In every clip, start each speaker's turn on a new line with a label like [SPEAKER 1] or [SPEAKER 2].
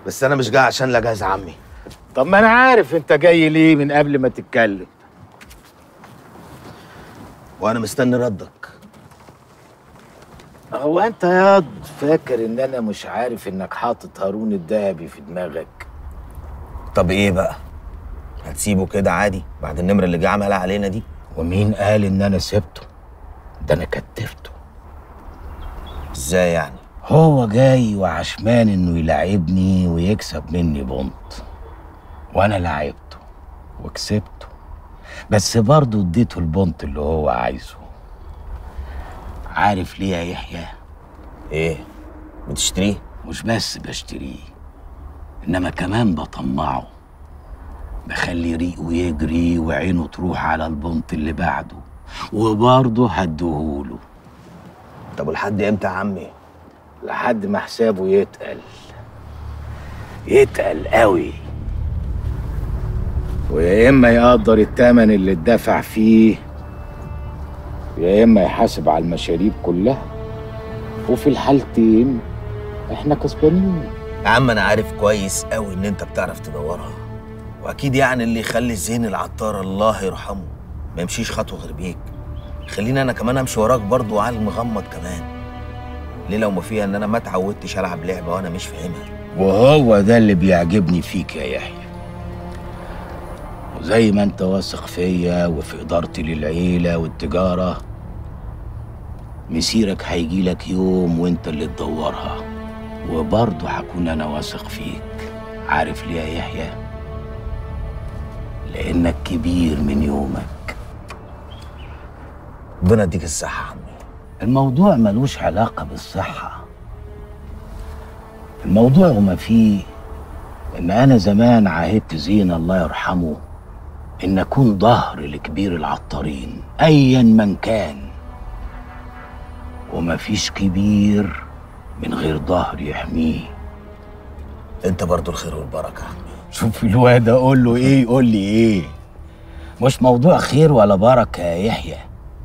[SPEAKER 1] بس انا مش جاي عشان لا جاز عمي
[SPEAKER 2] طب ما انا عارف انت جاي ليه من قبل ما تتكلم
[SPEAKER 1] وانا مستني ردك
[SPEAKER 2] هو انت ياض فاكر ان انا مش عارف انك حاطط هارون الذهبي في دماغك
[SPEAKER 1] طب ايه بقى هتسيبه كده عادي بعد النمره اللي جه عملها علينا دي
[SPEAKER 2] ومين قال ان انا سبته ده انا كتفته
[SPEAKER 1] ازاي يعني
[SPEAKER 2] هو جاي وعشمان انه يلعبني ويكسب مني بونت وانا لعبته وكسبته بس برضه اديته البونت اللي هو عايزه عارف ليه يا يحيى
[SPEAKER 1] ايه بتشتريه
[SPEAKER 2] مش بس بشتريه انما كمان بطمعه بخلي ريقه يجري وعينه تروح على البنط اللي بعده وبرضه هديهوله
[SPEAKER 1] طب ولحد امتى يا عمي
[SPEAKER 2] لحد ما حسابه يتقل يتقل قوي ويا اما يقدر التمن اللي اتدفع فيه يا اما يحاسب على المشاريب كلها وفي الحالتين احنا كسبانين
[SPEAKER 1] يا عم انا عارف كويس قوي ان انت بتعرف تدورها واكيد يعني اللي يخلي الزين العطار الله يرحمه ما يمشيش خطوه غير بيك خليني انا كمان امشي وراك برضه وعلى المغمض كمان ليه لو ما فيها ان انا ما اتعودتش العب لعبه وانا مش فاهمها
[SPEAKER 2] وهو ده اللي بيعجبني فيك يا يحيى وزي ما انت واثق فيا وفي ادارتي للعيله والتجاره مسيرك هيجي لك يوم وانت اللي تدورها وبرضه هكون انا واثق فيك عارف ليه يا يحيى لانك كبير من يومك
[SPEAKER 1] ربنا يديك الصحه يا عمي
[SPEAKER 2] الموضوع ملوش علاقة بالصحة الموضوع وما فيه إن أنا زمان عاهدت زين الله يرحمه إن أكون ظهر لكبير العطارين أيا من كان وما فيش كبير من غير ظهر يحميه
[SPEAKER 1] انت برضه الخير والبركه يا عمي
[SPEAKER 2] شوف الواد أقول له إيه يقول لي إيه مش موضوع خير ولا بركة يا يحيى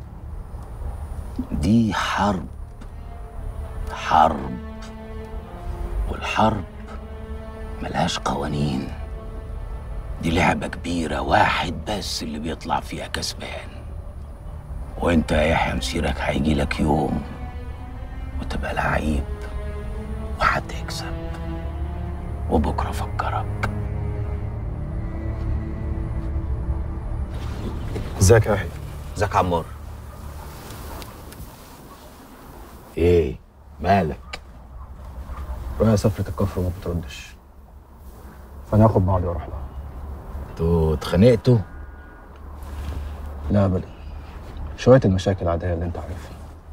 [SPEAKER 2] دي حرب حرب والحرب ملهاش قوانين دي لعبة كبيرة واحد بس اللي بيطلع فيها كسبان وانت يا يحيى مسيرك هيجي لك يوم وتبقى لعيب وهتكسب وبكرة فكرك
[SPEAKER 3] ازيك يا يحيى
[SPEAKER 1] ازيك يا عمار
[SPEAKER 2] ايه مالك
[SPEAKER 3] رؤيا سافرت الكفر وما بتردش فانا هاخد بعضي واروح لها
[SPEAKER 2] انتوا اتخانقتوا
[SPEAKER 3] لا بل شويه المشاكل العاديه اللي انت عارفها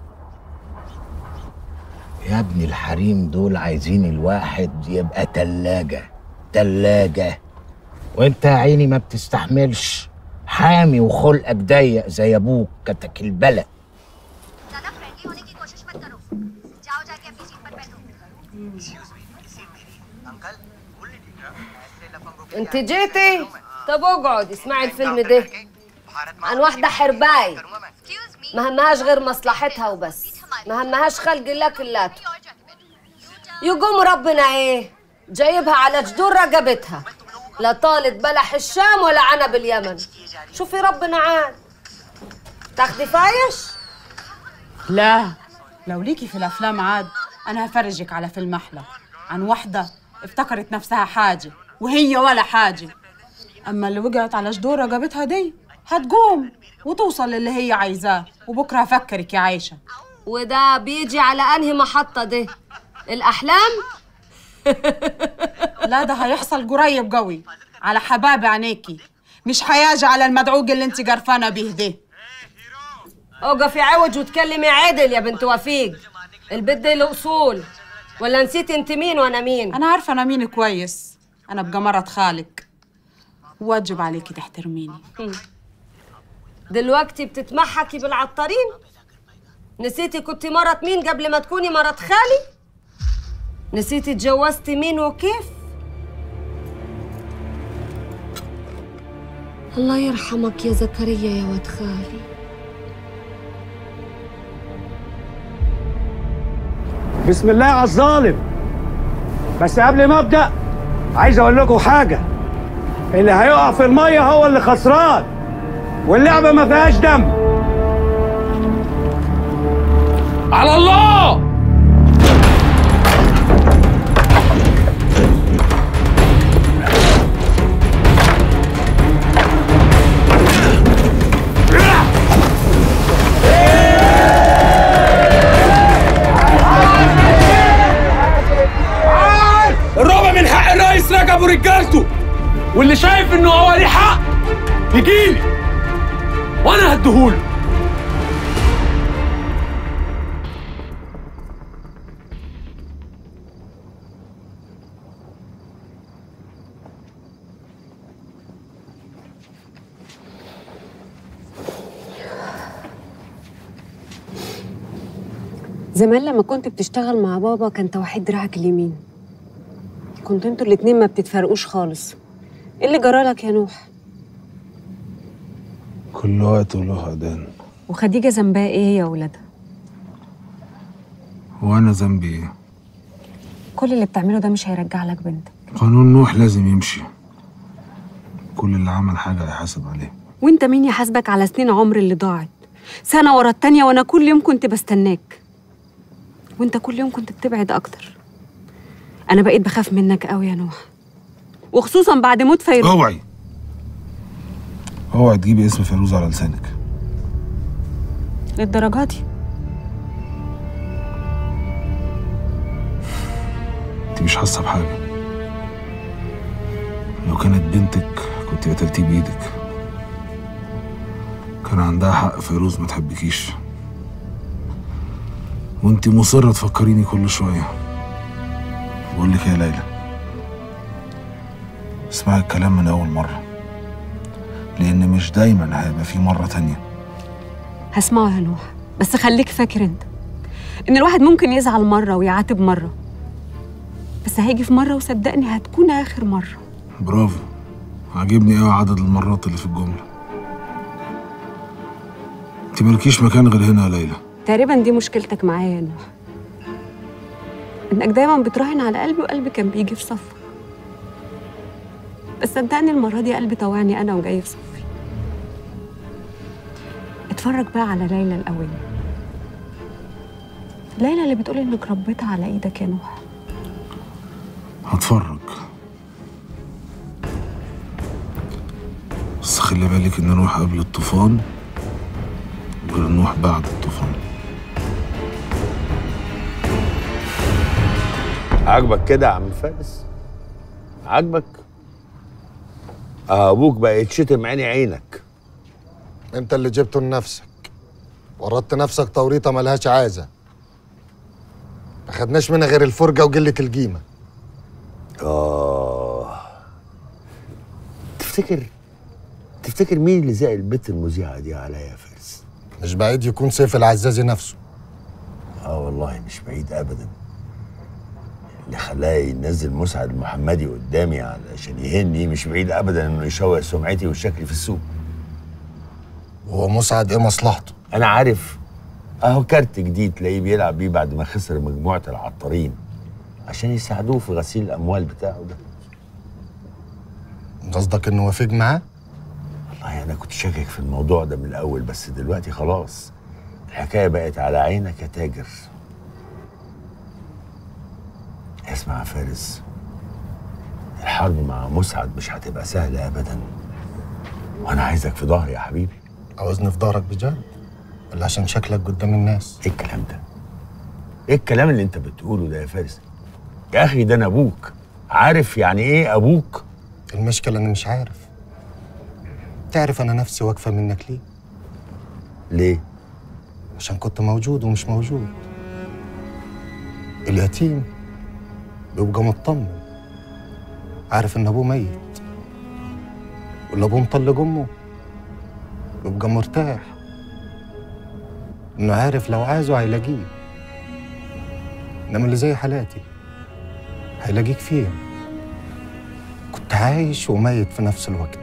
[SPEAKER 2] يا ابني الحريم دول عايزين الواحد يبقى تلاجة تلاجة وانت يا عيني ما بتستحملش حامي وخلقك ضيق زي ابوك كتك البلد
[SPEAKER 4] ज्यादा फ्रेंडली होने की कोशिश मत करो जाओ जाके अपनी सीट पर बैठो
[SPEAKER 5] انت جيتي طب اقعد اسمعي الفيلم ده عن واحدة حرباي ما همهاش غير مصلحتها وبس ما همهاش خلق الله كلاته يقوم ربنا ايه جايبها على جدور رقبتها لا طالت بلح الشام ولا عنب اليمن شوفي ربنا عاد تاخدي فايش
[SPEAKER 6] لا لو ليكي في الافلام عاد انا هفرجك على فيلم احلى عن واحده افتكرت نفسها حاجه وهي ولا حاجه اما اللي وقعت على جدور رقبتها دي هتقوم وتوصل للي هي عايزاه وبكره هفكرك يا عايشه
[SPEAKER 5] وده بيجي على انهي محطة ده الاحلام
[SPEAKER 6] لا ده هيحصل قريب قوي على حباب عينيكي مش هيجي على المدعوق اللي انت قرفانه بيه ده
[SPEAKER 5] اوقفي عوج وتكلمي عدل يا بنت وفيق البت دي له اصول ولا نسيتي انت مين وانا مين
[SPEAKER 6] انا عارفه انا مين كويس انا بقى مرة خالق واجب عليكي تحترميني
[SPEAKER 5] دلوقتي بتتمحكي بالعطارين نسيتي كنتي مرت مين قبل ما تكوني مرت خالي نسيتي اتجوزتي مين وكيف الله يرحمك يا زكريا يا ود خالي
[SPEAKER 7] بسم الله على الظالم بس قبل ما ابدا عايز اقول لكم حاجه اللي هيقع في الميه هو اللي خسران واللعبه ما فيهاش دم على الله
[SPEAKER 8] الربع من حق الرئيس رجب ورجالته واللي شايف انه هو ليه حق يجيلي وانا هديهوله
[SPEAKER 9] زمان لما كنت بتشتغل مع بابا كان توحيد دراعك اليمين كنت انتوا الاتنين ما بتتفرقوش خالص ايه اللي جرالك يا نوح
[SPEAKER 10] كل وقت وله أذان
[SPEAKER 9] وخديجه ذنبها ايه هي ولادها
[SPEAKER 10] وأنا ذنبي إيه؟
[SPEAKER 9] كل اللي بتعمله ده مش هيرجع لك بنتك
[SPEAKER 10] قانون نوح لازم يمشي كل اللي عمل حاجة هيحاسب عليه
[SPEAKER 9] وانت مين يحاسبك على سنين عمر اللي ضاعت سنه ورا التانيه وانا كل يوم كنت بستناك وانت كل يوم كنت بتبعد اكتر انا بقيت بخاف منك قوي يا نوح وخصوصا بعد موت فيروز
[SPEAKER 10] اوعي اوعي تجيبي اسم فيروز على لسانك
[SPEAKER 9] للدرجه دي
[SPEAKER 10] انت مش حاسة بحاجة لو كانت بنتك كنت قتلتيه بإيدك كان عندها حق فيروز ما تحبكيش وانت مصرة تفكريني كل شوية بقول لك يا ليلى اسمعي الكلام من أول مرة لأن مش دايما هيبقى في مرة تانية
[SPEAKER 9] هسمعه يا نوح بس خليك فاكر انت ان الواحد ممكن يزعل مره ويعاتب مره بس هيجي في مره وصدقني هتكون اخر مره
[SPEAKER 10] برافو عاجبني قوي عدد المرات اللي في الجملة انت مالكيش مكان غير هنا يا ليلى
[SPEAKER 9] تقريبا دي مشكلتك معايا يا نوح انك دايما بتراهن على قلبي وقلبي كان بيجي في صفك بس صدقني المره دي قلبي طوعني انا وجاي في صفي اتفرج بقى على ليلى الاول ليلى اللي بتقول انك ربيتها على ايدك يا نوح
[SPEAKER 10] هتفرج بس خلي بالك ان نوح قبل الطوفان غير نوح بعد الطوفان
[SPEAKER 11] عاجبك كده يا عم فارس عاجبك آه، ابوك بقى يتشتم عيني عينك
[SPEAKER 12] انت اللي جبته لنفسك ورطت نفسك توريطه ملهاش عازه ما خدناش منها غير الفرجه وقله القيمه
[SPEAKER 11] اه تفتكر تفتكر مين اللي زق البت المذيعه دي عليا يا فارس
[SPEAKER 12] مش بعيد يكون سيف العزازي نفسه
[SPEAKER 11] اه والله مش بعيد ابدا اللي خلاه ينزل مسعد المحمدي قدامي علشان يهني مش بعيد ابدا انه يشوه سمعتي وشكلي في السوق
[SPEAKER 12] وهو مسعد ايه مصلحته
[SPEAKER 11] انا عارف اهو كارت جديد تلاقيه بيلعب بيه بعد ما خسر مجموعه العطارين عشان يساعدوه في غسيل الاموال بتاعه ده
[SPEAKER 12] قصدك انه وافق معاه
[SPEAKER 11] والله انا كنت شاكك في الموضوع ده من الاول بس دلوقتي خلاص الحكايه بقت على عينك يا تاجر اسمع يا فارس الحرب مع مسعد مش هتبقى سهله ابدا وانا عايزك في ظهري يا حبيبي
[SPEAKER 12] عاوزني في ظهرك بجد ولا عشان شكلك قدام الناس
[SPEAKER 11] ايه الكلام ده ايه الكلام اللي انت بتقوله ده يا فارس يا اخي ده انا ابوك عارف يعني ايه ابوك
[SPEAKER 12] المشكله اني مش عارف تعرف انا نفسي واقفه منك ليه
[SPEAKER 11] ليه
[SPEAKER 12] عشان كنت موجود ومش موجود اليتيم بيبقى مطمن عارف ان ابوه ميت واللي ابوه مطلق امه بيبقى مرتاح انه عارف لو عايزه هيلاقيه انما اللي زي حالاتي هيلاقيك فين كنت عايش وميت في نفس الوقت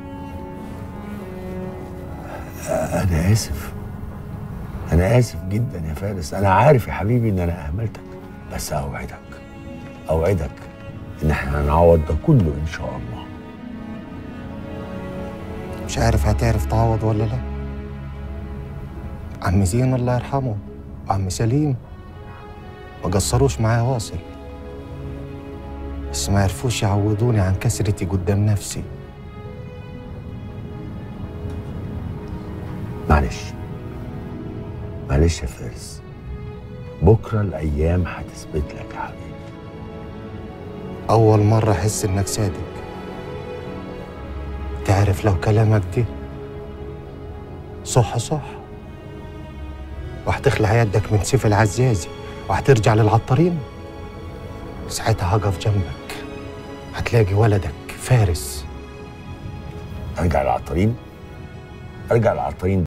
[SPEAKER 11] انا اسف انا اسف جدا يا فارس انا عارف يا حبيبي ان انا اهملتك بس اوعدك اوعدك ان احنا هنعوض ده كله ان شاء الله
[SPEAKER 12] مش عارف هتعرف تعوض ولا لا عم زين الله يرحمه وعم سليم ما قصروش معايا واصل بس ما عرفوش يعوضوني عن كسرتي قدام نفسي
[SPEAKER 11] معلش معلش يا فارس بكره الايام هتثبت لك يا حبيبي
[SPEAKER 12] أول مرة أحس إنك صادق تعرف لو كلامك دي صح صح وهتخلع يدك من سيف العزازي وهترجع للعطارين ساعتها هقف جنبك هتلاقي ولدك فارس
[SPEAKER 11] ارجع للعطارين ارجع للعطارين ده